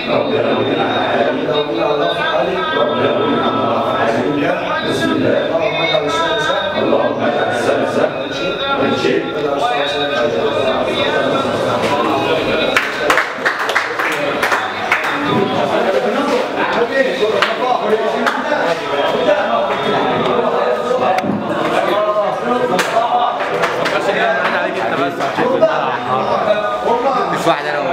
ربنا ودنا على حالي ربنا ودنا على ضعف حالي ربنا ودنا على ضعف حالي بسم الله اللهم اجعل السهل سهل اللهم اجعل السهل سهل وان شئت واجعل الصعب سهل مش واحد انا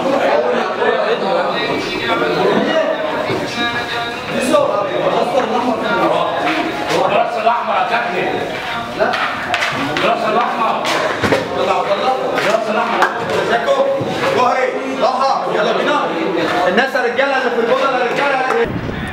الراس الاحمر يا كابتن الراس الاحمر الراس الاحمر زكو جوهري ضحى يلا بينا الناس الرجاله اللي في الجوله الرجاله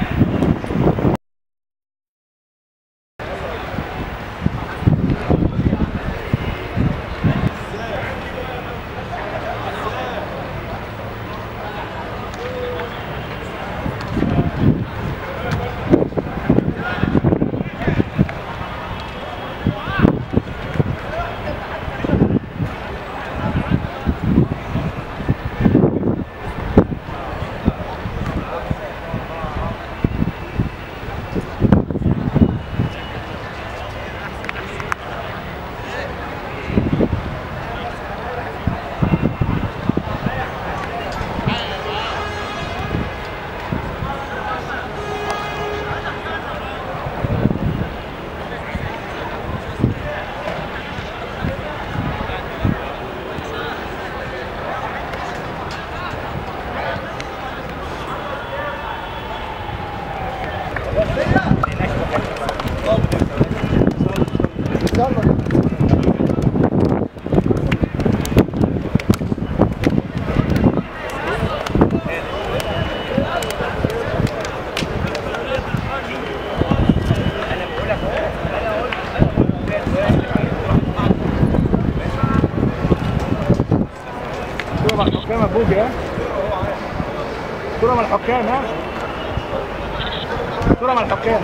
صورة مع الحكام يا بوجي ها صورة مع الحكام ها صورة مع الحكام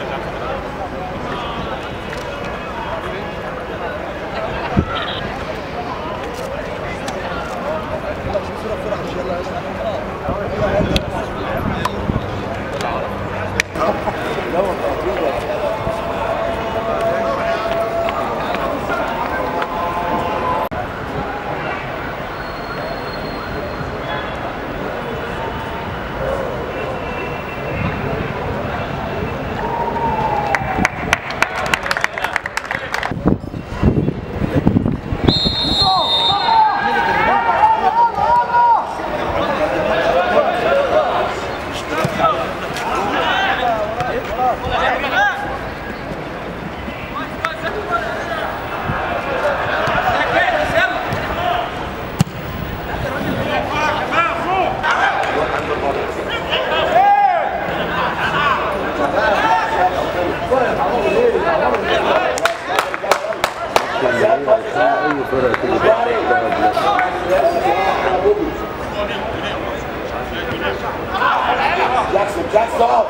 جاكسون جاكسون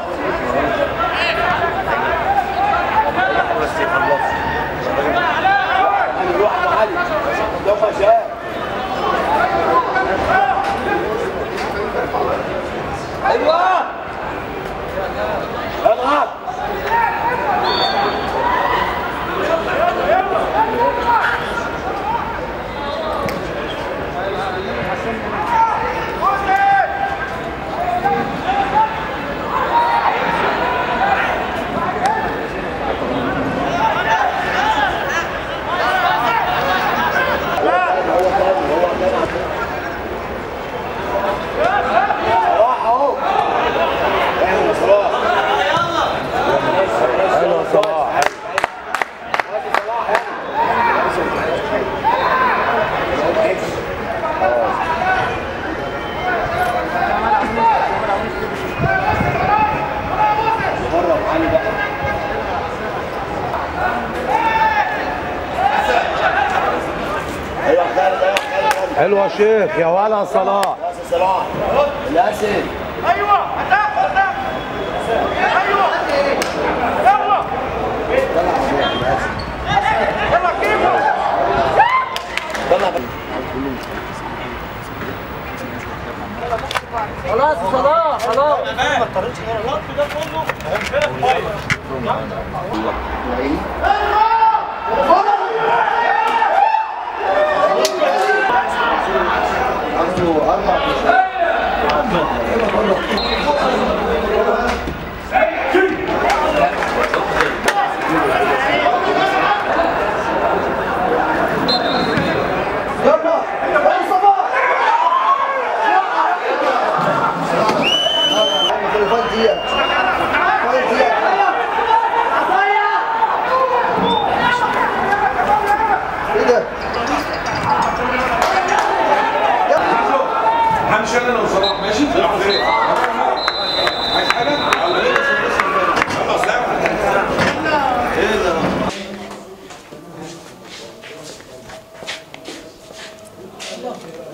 علي روح يا علي يلا شباب ايوه اضغط صلاح اهو اعمل صلاح حلو صلاح ايوه خالد ايوه خالد خالد حلو يا شيخ يا ولا صلاح ياسر صلاح ياسر ايوه هتاخد ده ايوه يلا يلا كيفو طلع خلاص صلاح خلاص عنده اربع فايت دقيقة فايت دقيقة ايه ده؟ همشي انا لو صلاح ماشي عايز حاجه؟ يلا سلام ايه ده؟